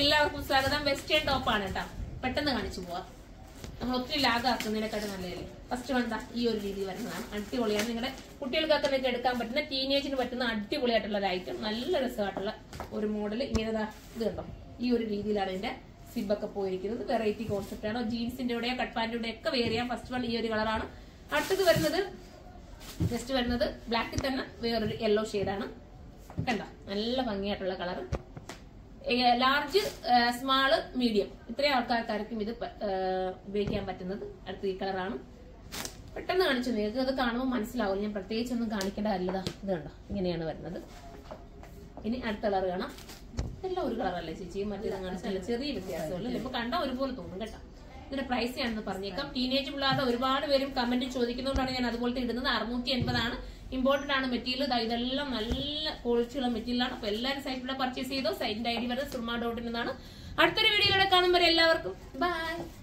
എല്ലാവർക്കും സ്വാഗതം വെസ്റ്റേൺ ടോപ്പാണ് കേട്ടോ പെട്ടെന്ന് കാണിച്ചു പോവാം നമ്മൾ ഒത്തിരി ലാഗാക്കുന്നതിനെക്കാട്ടും നല്ലതല്ലേ ഫസ്റ്റ് വേണ്ട ഈ ഒരു രീതി വരുന്നതാണ് അടിപൊളിയാണ് നിങ്ങളുടെ കുട്ടികൾക്കൊക്കെ നിങ്ങൾക്ക് എടുക്കാൻ പറ്റുന്ന ടീനേജിന് പറ്റുന്ന അടിപൊളിയായിട്ടുള്ള ഒരു ഐറ്റം നല്ല രസമായിട്ടുള്ള ഒരു മോഡൽ ഇങ്ങനെ ദാ ഇത് കണ്ടോ ഈ ഒരു രീതിയിലാണ് ഇതിന്റെ സിബൊക്കെ പോയിരിക്കുന്നത് വെറൈറ്റി കോൺസെപ്റ്റ് ആണ് ജീൻസിന്റെ കൂടെയോ കട്ട് പാന്റിന്റെ ഒക്കെ വേറെ ചെയ്യാം ഫസ്റ്റ് വൺ ഈ ഒരു കളറാണ് അടുത്തത് വരുന്നത് നെക്സ്റ്റ് വരുന്നത് ബ്ലാക്കിൽ തന്നെ വേറൊരു യെല്ലോ ഷെയ്ഡാണ് കണ്ടോ നല്ല ഭംഗിയായിട്ടുള്ള കളർ ലാർജ് സ്മാള് മീഡിയം ഇത്രയും ആൾക്കാർക്കാർക്കും ഇത് പ- ഏഹ് ഉപയോഗിക്കാൻ പറ്റുന്നത് അടുത്ത ഈ കളറാണ് പെട്ടെന്ന് കാണിച്ചു നിങ്ങൾക്ക് അത് കാണുമ്പോൾ മനസ്സിലാവും ഞാൻ പ്രത്യേകിച്ച് ഒന്നും കാണിക്കേണ്ട കാര്യമില്ല ഇത് കണ്ടോ ഇങ്ങനെയാണ് വരുന്നത് ഇനി അടുത്ത കളർ കാണാം എല്ലാം ഒരു കളറല്ലേ ചേച്ചി മറ്റേത് കാണിച്ചല്ല ചെറിയ വ്യത്യാസമല്ലേ ഇപ്പൊ കണ്ടാൽ ഒരുപോലെ തോന്നും കേട്ടോ ഇതിന്റെ പ്രൈസ് ഞാനൊന്ന് പറഞ്ഞേക്കാം ടീനേജ് പിള്ളേരുടെ ഒരുപാട് പേരും കമന്റ് ചോദിക്കുന്നതുകൊണ്ടാണ് ഞാൻ അതുപോലത്തെ ഇടുന്നത് അറുന്നൂറ്റി എൺപതാണ് ഇമ്പോർട്ടന്റ് ആണ് മെറ്റീരിയൽ ഇതെല്ലാം നല്ല ക്വാളിറ്റിയുള്ള മെറ്റീരിയലാണ് അപ്പൊ എല്ലാവരും സൈറ്റിലൂടെ പർച്ചേസ് ചെയ്തോ സൈറ്റിന്റെ ഐ ഡി വരുന്നത് സുർമ ഡോട്ട് ഇൻ എന്നാണ് അടുത്തൊരു വീഡിയോയിലൂടെ കാണുമ്പോൾ എല്ലാവർക്കും ബൈ